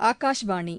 ஆகாஷ்வாணி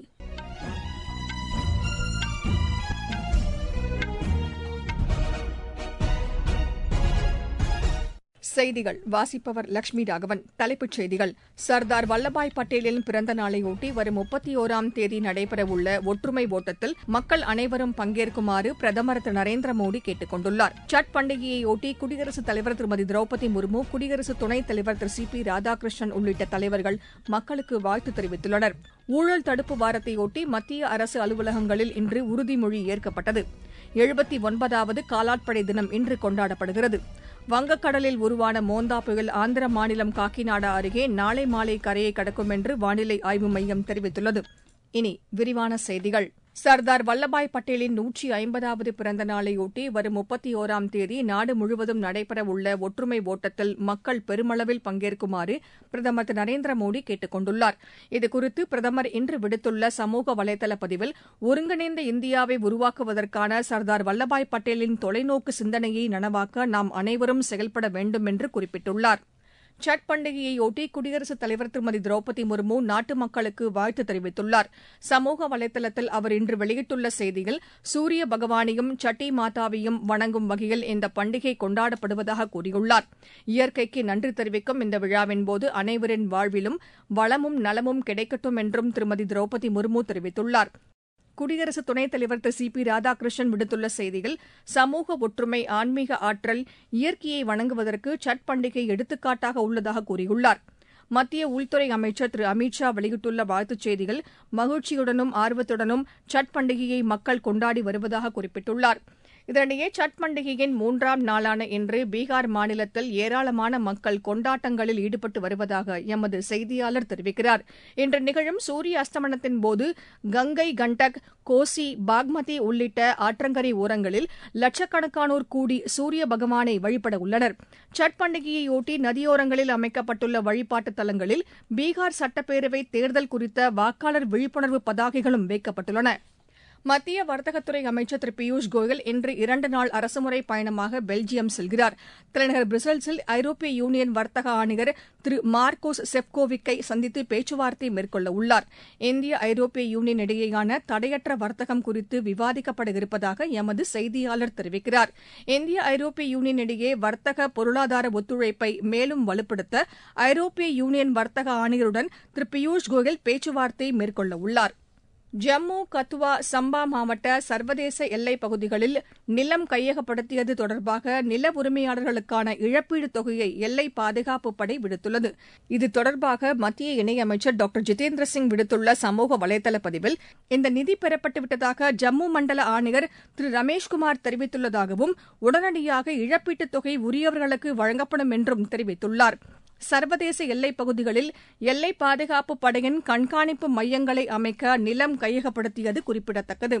செய்திகள் வாசிப்பவர் லட்சுமி ராகவன் தலைப்புச் செய்திகள் சர்தார் வல்லபாய் பட்டேலின் பிறந்த நாளையொட்டி வரும் முப்பத்தி ஒராம் தேதி நடைபெறவுள்ள ஒற்றுமை ஓட்டத்தில் மக்கள் அனைவரும் பங்கேற்குமாறு பிரதமர் திரு நரேந்திர மோடி கேட்டுக் கொண்டுள்ளார் சட் பண்டிகையையொட்டி குடியரசுத் தலைவர் திருமதி திரௌபதி முர்மு குடியரசு துணைத் தலைவர் திரு சி பி ராதாகிருஷ்ணன் உள்ளிட்ட தலைவர்கள் மக்களுக்கு வாழ்த்து தெரிவித்துள்ளனர் ஊழல் தடுப்பு வாரத்தையொட்டி மத்திய அரசு அலுவலகங்களில் இன்று உறுதிமொழி ஏற்கப்பட்டது எழுபத்தி ஒன்பதாவது காலாட்படை தினம் இன்று கொண்டாடப்படுகிறது வங்கக்கடலில் உருவான மோந்தா புயல் ஆந்திர மாநிலம் காக்கிநாடா அருகே நாளை மாலை கரையை கடக்கும் என்று வானிலை ஆய்வு மையம் தெரிவித்துள்ளது இனி விரிவான செய்திகள் சர்தார் வல்லபாய் பட்டேலின் நூற்றி ஐம்பதாவது பிறந்த நாளையொட்டி வரும் முப்பத்தி ஒராம் தேதி நாடு முழுவதும் நடைபெறவுள்ள ஒற்றுமை ஓட்டத்தில் மக்கள் பெருமளவில் பங்கேற்குமாறு பிரதமர் திரு நரேந்திர மோடி கேட்டுக் கொண்டுள்ளார் இதுகுறித்து பிரதமர் இன்று விடுத்துள்ள சமூக வலைதள பதிவில் ஒருங்கிணைந்த இந்தியாவை உருவாக்குவதற்கான சர்தார் வல்லபாய் பட்டேலின் தொலைநோக்கு சிந்தனையை நனவாக்க நாம் அனைவரும் செயல்பட வேண்டும் என்று குறிப்பிட்டுள்ளார் சட் பண்டிகையையொட்டி குடியரசுத் தலைவர் திருமதி திரௌபதி முர்மு நாட்டு மக்களுக்கு வாழ்த்து தெரிவித்துள்ளார் சமூக வலைதளத்தில் அவர் இன்று வெளியிட்டுள்ள செய்தியில் சூரிய பகவானையும் சட்டி மாதாவையும் வணங்கும் வகையில் இந்த பண்டிகை கொண்டாடப்படுவதாக கூறியுள்ளார் இயற்கைக்கு நன்றி தெரிவிக்கும் இந்த விழாவின்போது அனைவரின் வாழ்விலும் வளமும் நலமும் கிடைக்கட்டும் என்றும் திருமதி திரௌபதி முர்மு தெரிவித்துள்ளார் குடியரசு துணைத் தலைவர் திரு சி பி ராதாகிருஷ்ணன் விடுத்துள்ள செய்தியில் சமூக ஒற்றுமை ஆன்மீக ஆற்றல் இயற்கையை வணங்குவதற்கு சட் பண்டிகை எடுத்துக்காட்டாக உள்ளதாக கூறியுள்ளார் மத்திய உள்துறை அமைச்சர் திரு அமித் ஷா வெளியிட்டுள்ள வாழ்த்துச் செய்தியில் மகிழ்ச்சியுடனும் ஆர்வத்துடனும் சட் பண்டிகையை மக்கள் கொண்டாடி வருவதாக குறிப்பிட்டுள்ளார் இதனிடையே சட் பண்டிகையின் மூன்றாம் நாளான இன்று பீகார் மாநிலத்தில் ஏராளமான மக்கள் கொண்டாட்டங்களில் ஈடுபட்டு வருவதாக எமது செய்தியாளர் தெரிவிக்கிறார் இன்று நிகழும் சூரிய அஸ்தமனத்தின் போது கங்கை கண்டக் கோசி பாக்மதி உள்ளிட்ட ஆற்றங்கரை ஓரங்களில் லட்சக்கணக்கானோர் கூடி சூரிய பகவானை வழிபட உள்ளனர் சட் பண்டிகையையொட்டி நதியோரங்களில் அமைக்கப்பட்டுள்ள வழிபாட்டு தலங்களில் பீகார் சட்டப்பேரவை தேர்தல் குறித்த வாக்காளர் விழிப்புணர்வு பதாகைகளும் வைக்கப்பட்டுள்ளன மத்திய வர்த்தகத்துறை அமைச்சர் திரு பியூஷ் கோயல் இன்று இரண்டு நாள் அரசுமுறை பயணமாக பெல்ஜியம் செல்கிறார் தலைநகர் பிரசல்ஸில் ஐரோப்பிய யூனியன் வர்த்தக ஆணையர் திரு மார்கோஸ் செப்கோவிக்கை சந்தித்து பேச்சுவார்த்தை மேற்கொள்ள உள்ளார் இந்திய ஐரோப்பிய யூனியன் இடையேயான தடையற்ற வர்த்தகம் குறித்து விவாதிக்கப்பட இருப்பதாக எமது செய்தியாளர் தெரிவிக்கிறார் இந்திய ஐரோப்பிய யூனியன் இடையே வர்த்தக பொருளாதார ஒத்துழைப்பை மேலும் வலுப்படுத்த ஐரோப்பிய யூனியன் வர்த்தக ஆணையருடன் திரு பியூஷ் கோயல் பேச்சுவார்த்தை மேற்கொள்ள உள்ளார் ஜம்மு கத்துவா சம்பா மாவட்ட சர்வதேச எல்லைப் பகுதிகளில் நிலம் கையகப்படுத்தியது தொடர்பாக நில உரிமையாளர்களுக்கான இழப்பீடு தொகையை எல்லை பாதுகாப்பு படை விடுத்துள்ளது இது தொடர்பாக மத்திய இணையமைச்சர் டாக்டர் ஜிதேந்திர சிங் விடுத்துள்ள சமூக வலைதள பதிவில் இந்த நிதி பெறப்பட்டுவிட்டதாக ஜம்மு மண்டல ஆணையர் திரு ரமேஷ்குமார் தெரிவித்துள்ளதாகவும் உடனடியாக இழப்பீட்டுத் தொகை உரியவர்களுக்கு வழங்கப்படும் என்றும் தெரிவித்துள்ளார் சர்வதேச எல்லைப் பகுதிகளில் எல்லை பாதுகாப்பு படையின் கண்காணிப்பு மையங்களை அமைக்க நிலம் கையகப்படுத்தியது குறிப்பிடத்தக்கது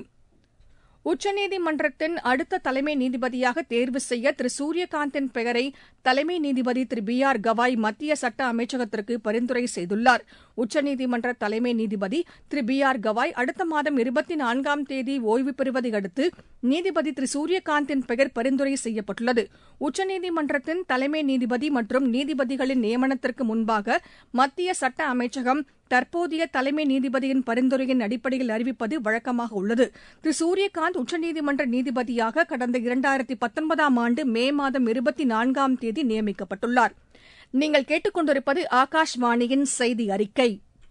உச்சநீதிமன்றத்தின் அடுத்த தலைமை நீதிபதியாக தேர்வு செய்ய திரு சூரியகாந்தின் பெயரை தலைமை நீதிபதி திரு பி ஆர் கவாய் மத்திய சட்ட அமைச்சகத்திற்கு பரிந்துரை செய்துள்ளார் உச்சநீதிமன்ற தலைமை நீதிபதி திரு பி ஆர் கவாய் அடுத்த மாதம் இருபத்தி நான்காம் தேதி ஓய்வு பெறுவதை அடுத்து நீதிபதி திரு சூரியகாந்தின் பெயர் பரிந்துரை செய்யப்பட்டுள்ளது உச்சநீதிமன்றத்தின் தலைமை நீதிபதி மற்றும் நீதிபதிகளின் நியமனத்திற்கு முன்பாக மத்திய சட்ட அமைச்சகம் தற்போதைய தலைமை நீதிபதியின் பரிந்துரையின் அடிப்படையில் அறிவிப்பது வழக்கமாக உள்ளது திரு சூரியகாந்த் உச்சநீதிமன்ற நீதிபதியாக கடந்த இரண்டாயிரத்தி பத்தொன்பதாம் ஆண்டு மே மாதம் இருபத்தி நான்காம் தேதி நியமிக்கப்பட்டுள்ளார் நீங்கள் கேட்டுக்கொண்டிருப்பது ஆகாஷ்வாணியின் செய்தி அறிக்கை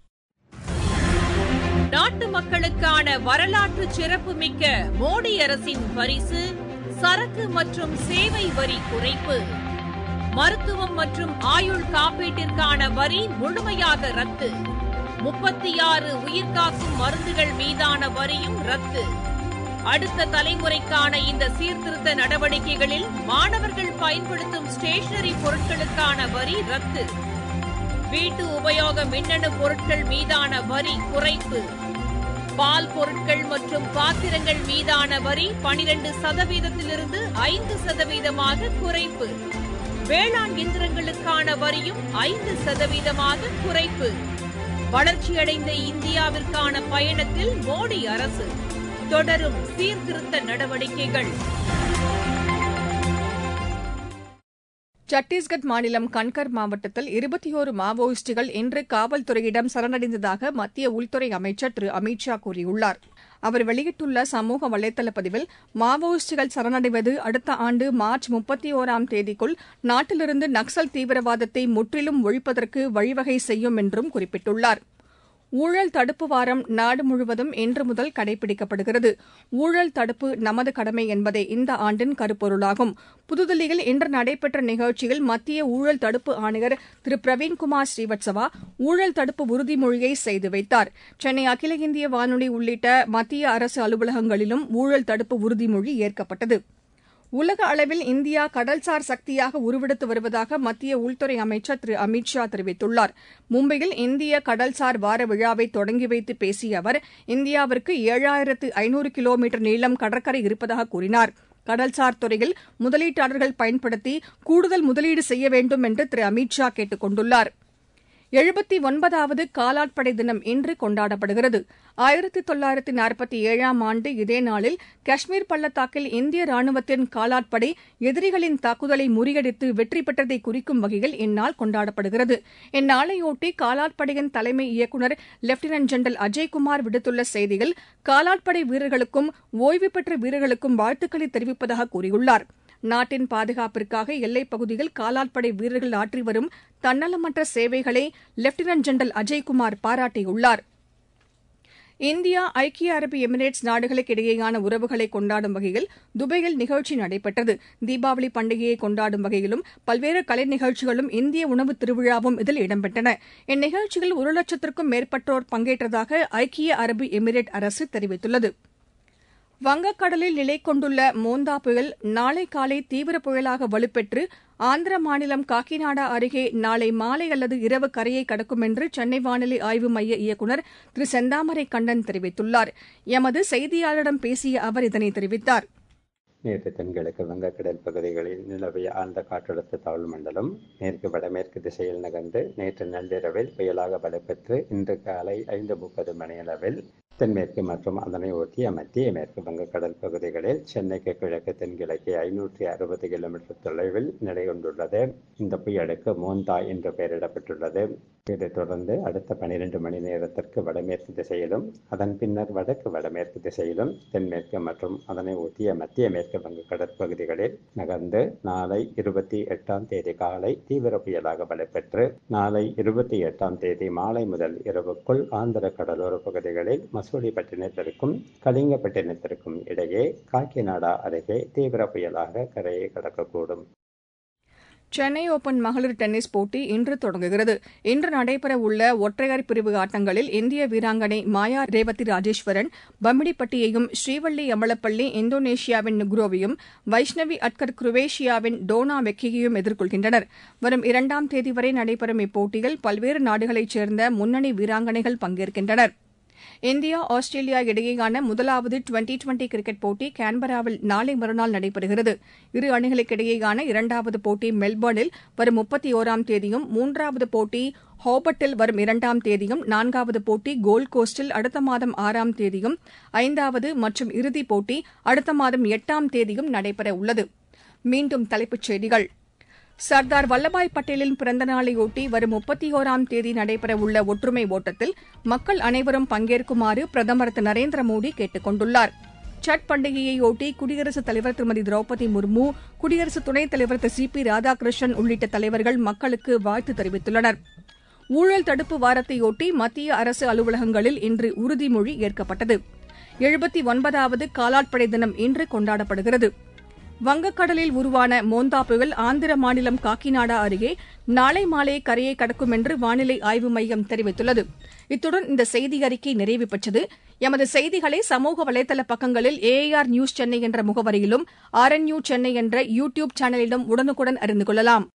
நாட்டு மக்களுக்கான வரலாற்று சிறப்புமிக்க மோடி அரசின் பரிசு சரக்கு மற்றும் சேவை வரி குறைப்பு மருத்துவம் மற்றும் ஆயுள் காப்பீட்டிற்கான வரி முழுமையாக ரத்து முப்பத்தி ஆறு உயிர்காக்கும் மருந்துகள் மீதான வரியும் ரத்து அடுத்த தலைமுறைக்கான இந்த சீர்திருத்த நடவடிக்கைகளில் மாணவர்கள் பயன்படுத்தும் ஸ்டேஷனரி பொருட்களுக்கான வரி ரத்து வீட்டு உபயோக மின்னணு பொருட்கள் மீதான வரி குறைப்பு பால் பொருட்கள் மற்றும் பாத்திரங்கள் மீதான வரி பனிரெண்டு சதவீதத்திலிருந்து ஐந்து சதவீதமாக குறைப்பு வேளாண் இயந்திரங்களுக்கான வரியும் ஐந்து சதவீதமாக குறைப்பு வளர்ச்சியடைந்த இந்தியாவிற்கான பயணத்தில் மோடி அரசு தொடரும் சீர்திருத்த நடவடிக்கைகள் சத்தீஸ்கட் மாநிலம் கன்கர் மாவட்டத்தில் இருபத்தியோரு மாவோயிஸ்டுகள் இன்று காவல்துறையிடம் சரணடைந்ததாக மத்திய உள்துறை அமைச்சர் திரு அமித் ஷா கூறியுள்ளார் அவர் வெளியிட்டுள்ள சமூக வலைதள பதிவில் மாவோயிஸ்டுகள் சரணடைவது அடுத்த ஆண்டு மார்ச் முப்பத்தி ஒராம் தேதிக்குள் நாட்டிலிருந்து நக்சல் தீவிரவாதத்தை முற்றிலும் ஒழிப்பதற்கு வழிவகை செய்யும் என்றும் குறிப்பிட்டுள்ளார் ஊழல் தடுப்பு வாரம் நாடு முழுவதும் இன்று முதல் கடைபிடிக்கப்படுகிறது ஊழல் தடுப்பு நமது கடமை என்பதே இந்த ஆண்டின் கருப்பொருளாகும் புதுதில்லியில் இன்று நடைபெற்ற நிகழ்ச்சியில் மத்திய ஊழல் தடுப்பு ஆணையர் திரு பிரவீன்குமார் ஸ்ரீவத்சவா ஊழல் தடுப்பு உறுதிமொழியை செய்து வைத்தார் சென்னை அகில இந்திய வானொலி உள்ளிட்ட மத்திய அரசு அலுவலகங்களிலும் ஊழல் தடுப்பு உறுதிமொழி ஏற்கப்பட்டது உலக அளவில் இந்தியா கடல்சார் சக்தியாக உருவெடுத்து வருவதாக மத்திய உள்துறை அமைச்சர் திரு அமித் ஷா தெரிவித்துள்ளார் மும்பையில் இந்திய கடல்சார் வார விழாவை தொடங்கி வைத்து பேசிய அவர் இந்தியாவிற்கு ஏழாயிரத்து ஐநூறு கிலோமீட்டர் நீளம் கடற்கரை இருப்பதாக கூறினார் கடல்சார் துறையில் முதலீட்டாளர்கள் பயன்படுத்தி கூடுதல் முதலீடு செய்ய வேண்டும் என்று திரு அமித் ஷா கேட்டுக் கொண்டுள்ளாா் எழுபத்தி ஒன்பதாவது காலாட்படை தினம் இன்று கொண்டாடப்படுகிறது ஆயிரத்தி தொள்ளாயிரத்தி நாற்பத்தி ஏழாம் ஆண்டு இதே நாளில் காஷ்மீர் பள்ளத்தாக்கில் இந்திய ராணுவத்தின் காலாட்படை எதிரிகளின் தாக்குதலை முறியடித்து வெற்றி பெற்றதை குறிக்கும் வகையில் இந்நாள் கொண்டாடப்படுகிறது இந்நாளையொட்டி காலாட்படையின் தலைமை இயக்குநர் லெப்டினன்ட் ஜெனரல் அஜய்குமார் விடுத்துள்ள செய்தியில் காலாட்படை வீரர்களுக்கும் ஓய்வு பெற்ற வீரர்களுக்கும் வாழ்த்துக்களை தெரிவிப்பதாக கூறியுள்ளாா் நாட்டின் பாதுகாப்பிற்காக எல்லைப் பகுதியில் காலாட்படை வீரர்கள் ஆற்றி வரும் தன்னலமற்ற சேவைகளை லெப்டினன்ட் ஜெனரல் அஜய்குமார் பாராட்டியுள்ளார் இந்தியா ஐக்கிய அரபு எமிரேட்ஸ் நாடுகளுக்கு இடையேயான உறவுகளை கொண்டாடும் வகையில் துபாயில் நிகழ்ச்சி நடைபெற்றது தீபாவளி பண்டிகையை கொண்டாடும் வகையிலும் பல்வேறு கலை நிகழ்ச்சிகளும் இந்திய உணவு திருவிழாவும் இதில் இடம்பெற்றன இந்நிகழ்ச்சியில் ஒரு லட்சத்திற்கும் மேற்பட்டோர் பங்கேற்றதாக ஐக்கிய அரபு எமிரேட் அரசு தெரிவித்துள்ளது வங்கக்கடலில் நிலை கொண்டுள்ள மோந்தா புயல் நாளை காலை தீவிர புயலாக வலுப்பெற்று ஆந்திர மாநிலம் காக்கிநாடா அருகே நாளை மாலை அல்லது இரவு கரையை கடக்கும் என்று சென்னை வானிலை ஆய்வு மைய இயக்குநர் திரு செந்தாமரை கண்ணன் தெரிவித்துள்ளார் எமது செய்தியாளரிடம் பேசிய அவர் இதனை தெரிவித்தார் நேற்று தென்கிழக்கு வங்கக்கடல் பகுதிகளில் நிலவிய ஆழ்ந்த காற்றழுத்த தாழ்வு மண்டலம் மேற்கு வடமேற்கு திசையில் நகர்ந்து நேற்று நள்ளிரவில் புயலாக வலுப்பெற்று இன்று காலை ஐந்து முப்பது மணியளவில் தென்மேற்கு மற்றும் அதனை ஒட்டிய மத்திய மேற்கு வங்கக்கடல் பகுதிகளில் சென்னைக்கு கிழக்கு தென்கிழக்கு ஐநூற்றி அறுபது கிலோமீட்டர் தொலைவில் நிலை கொண்டுள்ளது இந்த புயலுக்கு மோந்தா என்று பெயரிடப்பட்டுள்ளது இதைத் தொடர்ந்து அடுத்த பனிரெண்டு மணி நேரத்திற்கு வடமேற்கு திசையிலும் அதன் பின்னர் வடக்கு வடமேற்கு திசையிலும் தென்மேற்கு மற்றும் அதனை ஒட்டிய மத்திய மேற்கு வங்க கடற்பகுதிகளில் நகர்ந்து நாளை இருபத்தி எட்டாம் தேதி காலை தீவிர புயலாக வலுப்பெற்று நாளை இருபத்தி எட்டாம் தேதி மாலை முதல் இரவுக்குள் ஆந்திர கடலோர பகுதிகளில் மசூலிப்பட்டினத்திற்கும் கலிங்கப்பட்டினத்திற்கும் இடையே காக்கிநாடா அருகே தீவிர புயலாக கரையை கடக்கக்கூடும் சென்னை ஓபன் மகளிர் டென்னிஸ் போட்டி இன்று தொடங்குகிறது இன்று நடைபெறவுள்ள ஒற்றையர் பிரிவு ஆட்டங்களில் இந்திய வீராங்கனை மாயா ரேவதி ராஜேஸ்வரன் பம்மிடிப்பட்டியையும் ஸ்ரீவள்ளி அமலப்பள்ளி இந்தோனேஷியாவின் நுக்ரோவையும் வைஷ்ணவி அட்கர் குரோவேஷியாவின் டோனா வெக்கியையும் எதிர்கொள்கின்றனர் வரும் இரண்டாம் தேதி வரை நடைபெறும் இப்போட்டியில் பல்வேறு நாடுகளைச் சேர்ந்த முன்னணி வீராங்கனைகள் பங்கேற்கின்றனா் இந்தியா ஆஸ்திரேலியா இடையேயான முதலாவது டுவெண்டி டுவெண்டி கிரிக்கெட் போட்டி கான்பராவில் நாளை மறுநாள் நடைபெறுகிறது இரு அணிகளுக்கிடையேயான இரண்டாவது போட்டி மெல்பர்னில் வரும் முப்பத்தி ஒராம் தேதியும் மூன்றாவது போட்டி ஹோபர்ட்டில் வரும் இரண்டாம் தேதியும் நான்காவது போட்டி கோல்ட் கோஸ்டில் அடுத்த மாதம் ஆறாம் தேதியும் ஐந்தாவது மற்றும் இறுதிப் போட்டி அடுத்த மாதம் எட்டாம் தேதியும் நடைபெற உள்ளது மீண்டும் தலைப்புச் செய்திகள் சர்தார் வல்லபாய் பட்டேலின் பிறந்த நாளையொட்டி வரும் முப்பத்தி ஒராம் தேதி நடைபெறவுள்ள ஒற்றுமை ஓட்டத்தில் மக்கள் அனைவரும் பங்கேற்குமாறு பிரதமர் திரு நரேந்திர மோடி கேட்டுக் கொண்டுள்ளார் சட் பண்டிகையையொட்டி குடியரசுத் தலைவர் திருமதி திரௌபதி முர்மு குடியரசு துணைத் தலைவர் திரு சி பி ராதாகிருஷ்ணன் உள்ளிட்ட தலைவர்கள் மக்களுக்கு வாழ்த்து தெரிவித்துள்ளனர் ஊழல் தடுப்பு வாரத்தையொட்டி மத்திய அரசு அலுவலகங்களில் இன்று உறுதிமொழி ஏற்கப்பட்டது எழுபத்தி ஒன்பதாவது காலாட்படை தினம் இன்று கொண்டாடப்படுகிறது வங்கக்கடலில் உருவான மோந்தா புயல் ஆந்திர மாநிலம் காக்கிநாடா அருகே நாளை மாலை கரையை கடக்கும் என்று வானிலை ஆய்வு மையம் தெரிவித்துள்ளது இத்துடன் இந்த செய்தி அறிக்கை நிறைவு பெற்றது எமது செய்திகளை சமூக வலைதள பக்கங்களில் ஏஆர் நியூஸ் சென்னை என்ற முகவரியிலும் ஆர் என் யூ சென்னை என்ற யூ டியூப் சேனலிலும் உடனுக்குடன் அறிந்து கொள்ளலாம்